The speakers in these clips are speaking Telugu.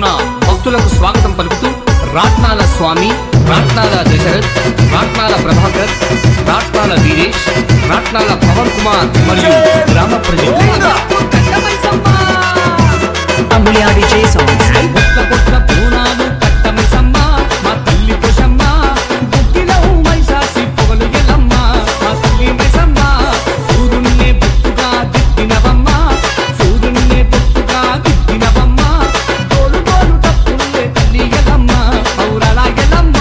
పాల్గొన్న భక్తులకు స్వాగతం పలుకుతూ రాట్నాల స్వామి రాట్నాల దశరథ్ రాట్నాల ప్రభాకర్ రాట్నాల వీరేష్ రాట్నాల పవన్ కుమార్ మరియు గ్రామ ప్రజలు Amulya DJ songs. బుట్ల బుట్ల పూనాలు కట్టమైసమ్మ, మా తల్లి పోషమ్మ, బుగ్గిలో మైసాసి పొగలు ఎల్లమ్మ, మా తల్లి మైసమ్మ, సూర్యున్నే బొట్టుగా దిద్దినవమ్మ, సూర్యున్నే బొట్టుగా దిద్దినవమ్మ, తోలు తోలు తప్పుల్లే తల్లి Yellamma, పౌరాల Yellamma.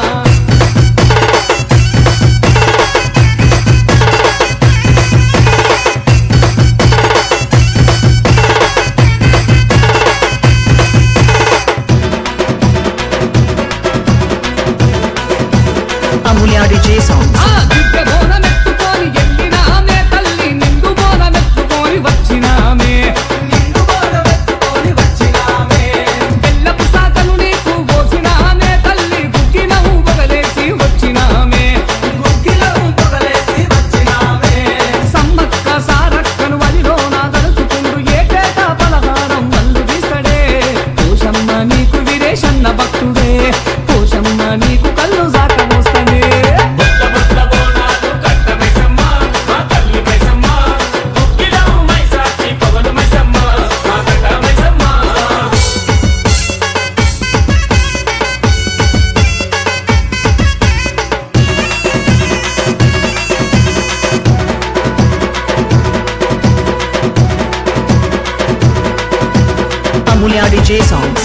Amulya DJ songs. ఆ దివ్య బోనమెత్తుకొని ఎల్లినామే తల్లి నిండు బోనమెత్తుకొని వచ్చినామే నిండు బోనమెత్తుకొని వచ్చినామే బెల్లపు సాకలు నీకు పోసినామే తల్లి గుగ్గిలము పొగలేసి వచ్చినామే గుగ్గిలము పొగలేసి వచ్చినామే సమ్మక్క సారక్కను వలిలో నా తలుచుకుంటూ ఏటేటా పలహారం మల్లు తీస్తాడే పోషమ్మ నీకు విరేషన్న భక్తుడే పోషమ్మ నీకు కళ్ళు సాకమోస్తాడే బుట్ల బుట్ల బోనాలు కట్టమైసమ్మ మా తల్లి మైసమ్మ బుక్కిలవు మైసాచి పొగలు మైసమ్మ మా కట్ట Maisamma Amulya DJ songs.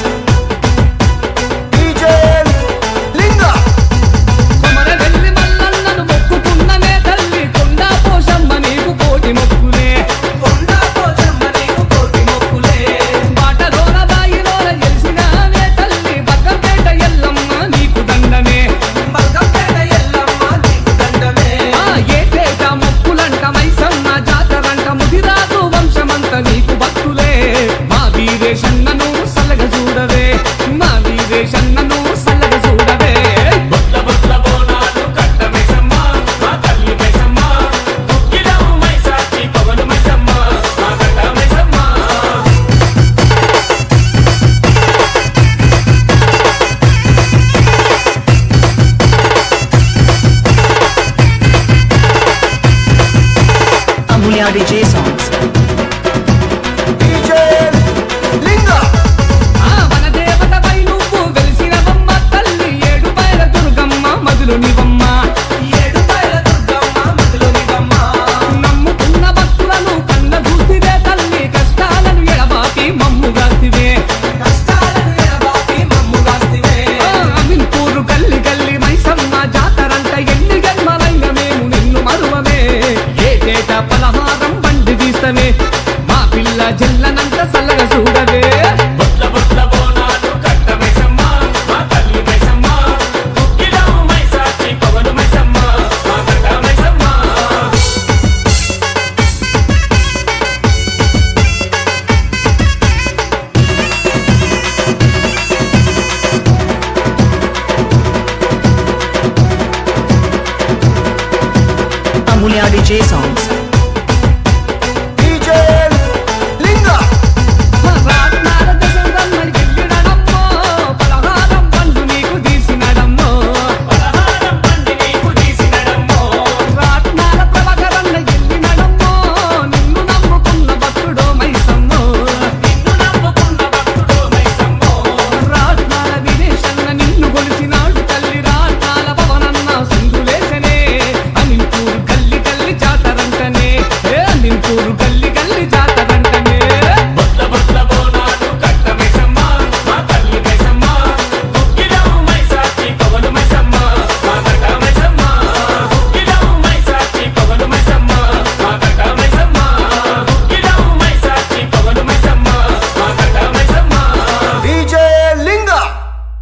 Komara వెళ్ళి మల్లన్నను మొక్కుకున్ననే తల్లి కొండా పోషమ్మ నీకు కోటి మొక్కులే కొండా పోషమ్మ నీకు కోటి మొక్కులే బాటలోన బాయిలోన గెలిచినానే తల్లి బక్కపేట ఎల్లమ్మ నీకు దండమే బక్కపేట ఎల్లమ్మ నీకు దండమే ఆ ఏటేట మొక్కులంట మైసమ్మ జాతరంట ముదిరాజు వంశమంత నీకు భక్తులే మా వీరేశన్నను సలగ చూడవే మా వీరేశన్నను